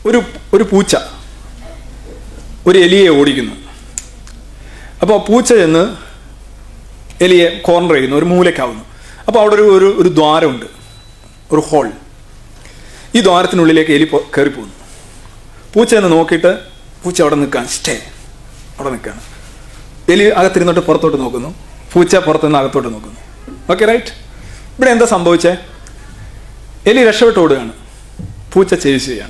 ഒരു ഒരു പൂച്ച ഒരു എലിയെ ഓടിക്കുന്നു അപ്പോൾ പൂച്ച ചെന്ന് എലിയെ കോർണർ ചെയ്യുന്നു ഒരു മൂലയ്ക്കാവുന്നു അപ്പോൾ അവിടെ ഒരു ഒരു ഒരു ദ്വാരമുണ്ട് ഒരു ഹോൾ ഈ ദ്വാരത്തിനുള്ളിലേക്ക് എലി പോ- കയറി പോകുന്നു പൂച്ച എന്ന് നോക്കിയിട്ട് പൂച്ച അവിടെ നിൽക്കാൻ സ്റ്റേ അവിടെ നിൽക്കുകയാണ് എലി അകത്തിരുന്നിട്ട് പുറത്തോട്ട് നോക്കുന്നു പൂച്ച പുറത്തുനിന്ന് അകത്തോട്ട് നോക്കുന്നു ഓക്കെ റൈറ്റ് ഇവിടെ എന്താ സംഭവിച്ചേ എലി രക്ഷപ്പെട്ട് ഓടുകയാണ് പൂച്ച ചേസ് ചെയ്യാണ്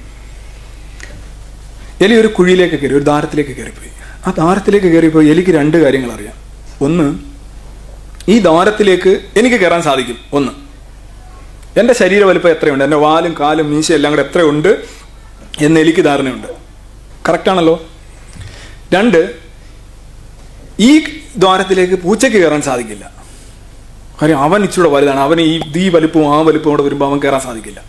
എലി ഒരു കുഴിയിലേക്ക് കയറി ഒരു ദ്വാരത്തിലേക്ക് കയറിപ്പോയി ആ ദ്വാരത്തിലേക്ക് കയറിയപ്പോൾ എലിക്ക് രണ്ട് കാര്യങ്ങൾ അറിയാം ഒന്ന് ഈ ദ്വാരത്തിലേക്ക് എനിക്ക് കയറാൻ സാധിക്കും ഒന്ന് എൻ്റെ ശരീര വലുപ്പം എത്രയുണ്ട് എൻ്റെ വാലും കാലും മീശ എല്ലാം കൂടെ എത്രയുണ്ട് എന്ന് എനിക്ക് ധാരണയുണ്ട് കറക്റ്റാണല്ലോ രണ്ട് ഈ ദ്വാരത്തിലേക്ക് പൂച്ചയ്ക്ക് കയറാൻ സാധിക്കില്ല കാര്യം അവൻ ഇച്ചിരി വലുതാണ് അവൻ ഈ ഈ വലിപ്പവും ആ വലിപ്പവും കൂടെ വരുമ്പോൾ അവൻ കയറാൻ സാധിക്കില്ല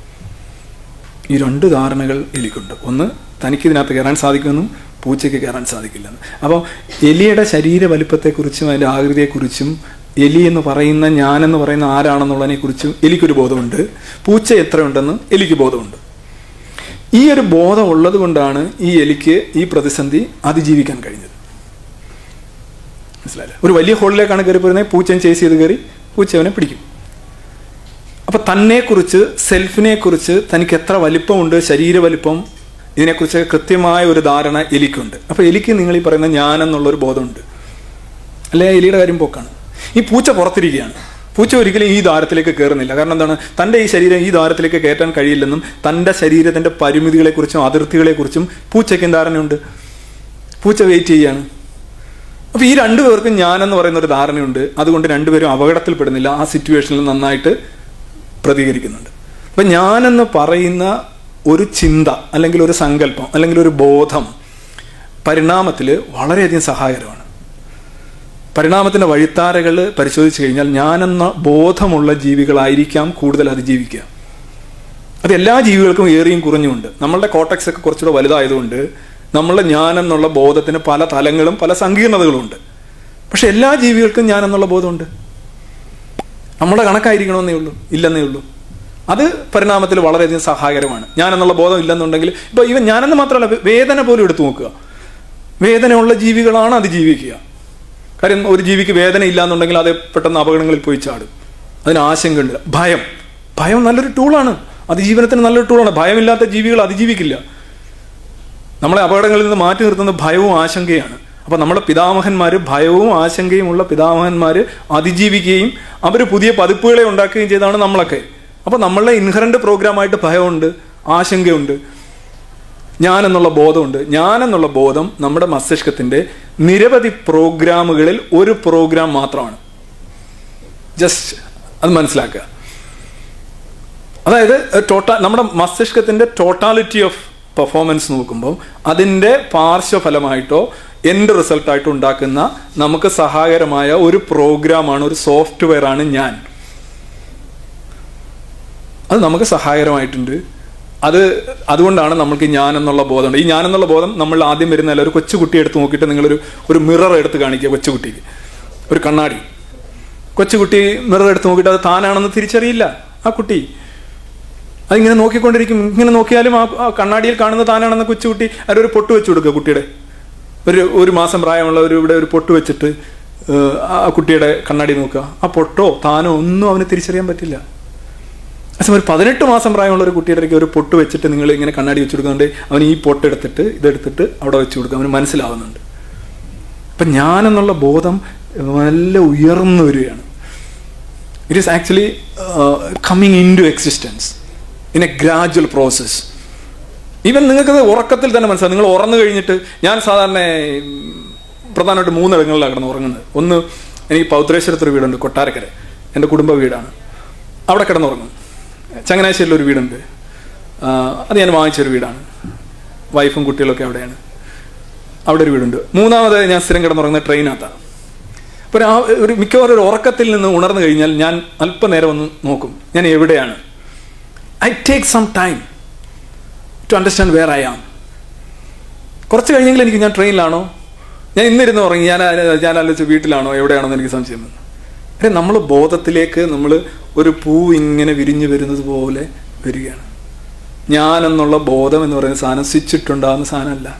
ഈ രണ്ട് ധാരണകൾ എലിക്കുണ്ട് ഒന്ന് തനിക്ക് ഇതിനകത്ത് കയറാൻ സാധിക്കുമെന്നും പൂച്ചയ്ക്ക് കയറാൻ സാധിക്കില്ലെന്ന് അപ്പോൾ എലിയുടെ ശരീര വലിപ്പത്തെക്കുറിച്ചും അതിൻ്റെ ആകൃതിയെക്കുറിച്ചും എലി എന്ന് പറയുന്ന ഞാനെന്ന് പറയുന്ന ആരാണെന്നുള്ളതിനെ കുറിച്ചും എനിക്കൊരു ബോധമുണ്ട് പൂച്ച എത്രയുണ്ടെന്ന് എനിക്ക് ബോധമുണ്ട് ഈ ഒരു ബോധം ഉള്ളത് കൊണ്ടാണ് ഈ എലിക്ക് ഈ പ്രതിസന്ധി അതിജീവിക്കാൻ കഴിഞ്ഞത് മനസ്സിലായില്ലേ ഒരു വലിയ ഹോളിലേക്കാണ് കയറി പോരുന്നത് പൂച്ചയും ചേസ് ചെയ്ത് കയറി പൂച്ച അവനെ പിടിക്കും അപ്പൊ തന്നെക്കുറിച്ച് സെൽഫിനെ കുറിച്ച് തനിക്ക് എത്ര വലിപ്പമുണ്ട് ശരീര വലിപ്പം ഇതിനെക്കുറിച്ച് കൃത്യമായ ഒരു ധാരണ എലിക്കുണ്ട് അപ്പൊ എലിക്ക് നിങ്ങൾ ഈ പറയുന്ന ഞാൻ എന്നുള്ളൊരു ബോധമുണ്ട് അല്ലെ എലിയുടെ കാര്യം പോക്കാണ് ഈ പൂച്ച പുറത്തിരിക്കുകയാണ് പൂച്ച ഒരിക്കലും ഈ ദ്വാരത്തിലേക്ക് കയറുന്നില്ല കാരണം എന്താണ് തൻ്റെ ഈ ശരീരം ഈ ദ്വാരത്തിലേക്ക് കയറ്റാൻ കഴിയില്ലെന്നും തൻ്റെ ശരീരത്തിൻ്റെ പരിമിതികളെക്കുറിച്ചും അതിർത്തികളെക്കുറിച്ചും പൂച്ചയ്ക്കും ധാരണയുണ്ട് പൂച്ച വെയിറ്റ് ചെയ്യാണ് അപ്പൊ ഈ രണ്ടുപേർക്കും ഞാനെന്ന് പറയുന്ന ഒരു ധാരണയുണ്ട് അതുകൊണ്ട് രണ്ടുപേരും അപകടത്തിൽപ്പെടുന്നില്ല ആ സിറ്റുവേഷനിൽ നന്നായിട്ട് പ്രതികരിക്കുന്നുണ്ട് അപ്പൊ ഞാനെന്ന് പറയുന്ന ഒരു ചിന്ത അല്ലെങ്കിൽ ഒരു സങ്കല്പം അല്ലെങ്കിൽ ഒരു ബോധം പരിണാമത്തിൽ വളരെയധികം സഹായകരമാണ് പരിണാമത്തിന്റെ വഴിത്താരകൾ പരിശോധിച്ചു കഴിഞ്ഞാൽ ഞാനെന്ന ബോധമുള്ള ജീവികളായിരിക്കാം കൂടുതൽ അതിജീവിക്കുക അത് എല്ലാ ജീവികൾക്കും ഏറിയും കുറഞ്ഞുമുണ്ട് നമ്മളുടെ കോട്ടക്സ് ഒക്കെ കുറച്ചുകൂടെ വലുതായതുകൊണ്ട് നമ്മളുടെ ഞാനെന്നുള്ള ബോധത്തിന് പല തലങ്ങളും പല സങ്കീർണതകളും ഉണ്ട് പക്ഷെ എല്ലാ ജീവികൾക്കും ഞാനെന്നുള്ള ബോധമുണ്ട് നമ്മുടെ കണക്കായിരിക്കണമെന്നേ ഉള്ളൂ ഇല്ലെന്നേ ഉള്ളൂ അത് പരിണാമത്തിൽ വളരെയധികം സഹായകരമാണ് ഞാനെന്നുള്ള ബോധം ഇല്ലെന്നുണ്ടെങ്കിൽ ഇപ്പൊ ഇവൻ ഞാനെന്ന് മാത്രമല്ല വേദന പോലും എടുത്തു നോക്കുക വേദനയുള്ള ജീവികളാണ് അത് ജീവിക്കുക കാര്യം ഒരു ജീവിക്ക് വേദന ഇല്ലാന്നുണ്ടെങ്കിൽ അത് പെട്ടെന്ന് അപകടങ്ങളിൽ പോയി ചാടും അതിന് ആശങ്കയുണ്ട് ഭയം ഭയം നല്ലൊരു ടൂളാണ് അതിജീവനത്തിന് നല്ലൊരു ടൂളാണ് ഭയമില്ലാത്ത ജീവികൾ അതിജീവിക്കില്ല നമ്മളെ അപകടങ്ങളിൽ നിന്ന് മാറ്റി നിർത്തുന്ന ഭയവും ആശങ്കയാണ് അപ്പൊ നമ്മുടെ പിതാമഹന്മാര് ഭയവും ആശങ്കയും ഉള്ള പിതാമഹന്മാര് അതിജീവിക്കുകയും അവർ പുതിയ പതിപ്പുകളെ ഉണ്ടാക്കുകയും ചെയ്താണ് നമ്മളൊക്കെ അപ്പൊ നമ്മളുടെ ഇൻഹറന്റ് പ്രോഗ്രാമായിട്ട് ഭയമുണ്ട് ആശങ്കയുണ്ട് ഞാൻ എന്നുള്ള ബോധമുണ്ട് ഞാൻ എന്നുള്ള ബോധം നമ്മുടെ മസ്തിഷ്കത്തിന്റെ നിരവധി പ്രോഗ്രാമുകളിൽ ഒരു പ്രോഗ്രാം മാത്രമാണ് ജസ്റ്റ് അത് മനസ്സിലാക്കുക അതായത് ടോട്ട നമ്മുടെ മസ്തിഷ്കത്തിന്റെ ടോട്ടാലിറ്റി ഓഫ് പെർഫോമൻസ് നോക്കുമ്പോൾ അതിൻ്റെ പാർശ്വഫലമായിട്ടോ എൻഡ് റിസൾട്ടായിട്ടോ ഉണ്ടാക്കുന്ന നമുക്ക് സഹായകരമായ ഒരു പ്രോഗ്രാമാണ് ഒരു സോഫ്റ്റ്വെയർ ആണ് ഞാൻ അത് നമുക്ക് സഹായകരമായിട്ടുണ്ട് അത് അതുകൊണ്ടാണ് നമുക്ക് ഈ ഞാൻ എന്നുള്ള ബോധമുണ്ട് ഈ ഞാൻ എന്നുള്ള ബോധം നമ്മൾ ആദ്യം വരുന്നതല്ല ഒരു കൊച്ചുകുട്ടി എടുത്ത് നോക്കിയിട്ട് നിങ്ങളൊരു ഒരു മിറർ എടുത്ത് കാണിക്കുക കൊച്ചുകുട്ടിക്ക് ഒരു കണ്ണാടി കൊച്ചുകുട്ടി മിറർ എടുത്ത് നോക്കിയിട്ട് അത് താനാണെന്ന് തിരിച്ചറിയില്ല ആ കുട്ടി അതിങ്ങനെ നോക്കിക്കൊണ്ടിരിക്കും ഇങ്ങനെ നോക്കിയാലും ആ ആ കണ്ണാടിയിൽ കാണുന്ന താനാണെന്ന കൊച്ചുകുട്ടി അതിലൊരു പൊട്ട് വെച്ച് കൊടുക്കുക കുട്ടിയുടെ ഒരു ഒരു മാസം പ്രായമുള്ള ഒരു ഇവിടെ ഒരു പൊട്ട് വെച്ചിട്ട് ഏഹ്, ആ കുട്ടിയുടെ കണ്ണാടി നോക്കുക ആ പൊട്ടോ താനോ ഒന്നും അവന് തിരിച്ചറിയാൻ പറ്റില്ല അസം ഒരു പതിനെട്ട് മാസം പ്രായമുള്ള ഒരു കുട്ടിയുടെ ഇടയ്ക്ക് ഒരു പൊട്ട് വെച്ചിട്ട് നിങ്ങൾ ഇങ്ങനെ കണ്ണാടി വെച്ച് കൊടുക്കുന്നുണ്ട് അവൻ ഈ പൊട്ട് എടുത്തിട്ട് ഇതെടുത്തിട്ട് അവിടെ വെച്ച് കൊടുക്കുക അവന് മനസ്സിലാവുന്നുണ്ട് അപ്പം ഞാനെന്നുള്ള ബോധം നല്ല ഉയർന്നു വരികയാണ് it is actually coming into existence in a gradual process even നിങ്ങൾക്കത് ഉറക്കത്തിൽ തന്നെ മനസ്സിലാവും നിങ്ങൾ ഉറന്നു കഴിഞ്ഞിട്ട് ഞാൻ സാധാരണ ഉം, പ്രധാനമായിട്ട് മൂന്നിടങ്ങളിലാണ് കിടന്ന് ഉറങ്ങുന്നത് ഒന്ന് എനിക്ക് പൗത്രേശ്വരത്തൊരു വീടുണ്ട് കൊട്ടാരക്കര എൻ്റെ കുടുംബ വീടാണ് അവിടെ കിടന്നുറങ്ങും ചങ്ങനാശ്ശേരിയിൽ ഒരു വീടുണ്ട് ആ, അത് ഞാൻ വാങ്ങിച്ചൊരു വീടാണ് വൈഫും കുട്ടികളൊക്കെ അവിടെയാണ് അവിടെ ഒരു വീടുണ്ട് മൂന്നാമത് ഞാൻ സ്ഥിരം കിടന്നുറങ്ങുന്ന ട്രെയിനകത്താണ് അപ്പോൾ ആ ഒരു മിക്കവാറും ഒരു ഉറക്കത്തിൽ നിന്ന് ഉണർന്നു കഴിഞ്ഞാൽ ഞാൻ അല്പനേരം ഒന്ന് നോക്കും ഞാൻ എവിടെയാണ് I take some time to understand where I am കുറച്ച് കഴിഞ്ഞെങ്കിൽ എനിക്ക് ഞാൻ ട്രെയിനിലാണോ ഞാൻ ഇന്നിരുന്ന് ഉറങ്ങി ഞാൻ ഞാൻ ആലോചിച്ച് വീട്ടിലാണോ എവിടെയാണോ എന്ന് എനിക്ക് സംശയം വന്നു അരെ നമ്മൾ ബോധത്തിലേക്ക് നമ്മൾ ഒരു പൂ ഇങ്ങനെ വിരിഞ്ഞു വരുന്നത് പോലെ വരികയാണ് ഞാൻ എന്നുള്ള ബോധം എന്ന് പറയുന്ന സാധനം സ്വിച്ച് ഇട്ടുണ്ടാകുന്ന സാധനമല്ല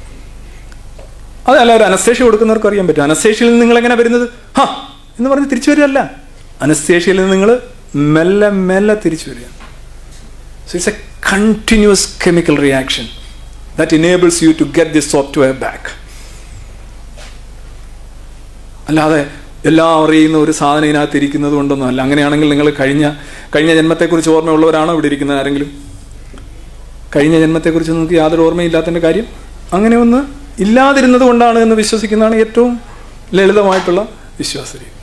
അതല്ല ഒരു അനസ്തേഷ്യ കൊടുക്കുന്നവർക്ക് അറിയാൻ പറ്റും അനസ്തേഷ്യയിൽ നിന്ന് നിങ്ങൾ എങ്ങനെ വരുന്നത് ഹാ എന്ന് പറഞ്ഞ് തിരിച്ചു വരികയല്ല അനസ്തേഷ്യയിൽ നിന്ന് നിങ്ങൾ മെല്ലെ മെല്ലെ തിരിച്ചു വരിക so it's a continuous chemical reaction that enables you to get this software back അല്ലാതെ എല്ലാം അറിയുന്ന ഒരു സാധനം ഇതിനകത്ത് ഇരിക്കുന്നത് കൊണ്ടൊന്നും അല്ല അങ്ങനെയാണെങ്കിൽ നിങ്ങൾ കഴിഞ്ഞ കഴിഞ്ഞ ജന്മത്തെക്കുറിച്ച് ഓർമ്മയുള്ളവരാണോ ഇവിടെ ഇരിക്കുന്നത് ആരെങ്കിലും കഴിഞ്ഞ ജന്മത്തെക്കുറിച്ച് നിങ്ങൾക്ക് യാതൊരു ഓർമ്മയില്ലാത്തതിൻ്റെ കാര്യം അങ്ങനെ ഒന്ന് ഇല്ലാതിരുന്നത് കൊണ്ടാണ് എന്ന് വിശ്വസിക്കുന്നതാണ് ഏറ്റവും ലളിതമായിട്ടുള്ള വിശ്വാസരീതി